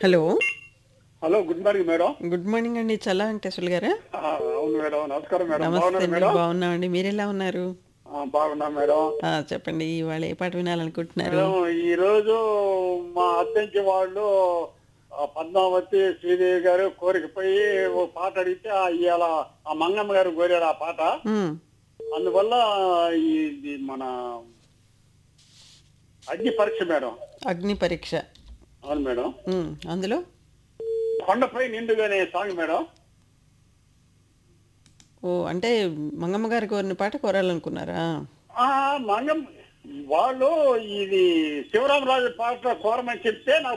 hello hello good morning madam good morning అండి చల్ల వెంకటేశ్వర గారా ఆ, అవును మేడం నమస్కారం మేడం నమస్తే బాగున్నారు అండి మేడం బాగున్నామండి మీరు ఎలా ఉన్నారు ఆ, బాగున్నాం మేడం ఆ, చెప్పండి ఇవాళ ఏ పాట వినాలనుకుంటున్నారు మేడం ఈ రోజు మా అద్దెంకి వాళ్ళు ఆ, పద్మావతి శ్రీదేవి గారు కోరికపోయి ఓ పాట అడిగితే ఆ ఇవాళ ఆ మంగమ్మ గారు కోరారు ఆ పాట ఉమ్, అందువల్ల ఇది మన అగ్ని పరీక్ష మేడం అగ్ని పరీక్ష అవును మేడం ఉమ్, అందులో కొండపై నిండుగానే సాంగ్ మేడం ఓ అంటే మంగమ్మ గారి కోరిన పాట కోరాలనుకున్నారా ఆ మంగమ్మ వాళ్ళు ఇది శివరామరాజు పాట కోరమని చెప్తే నాకు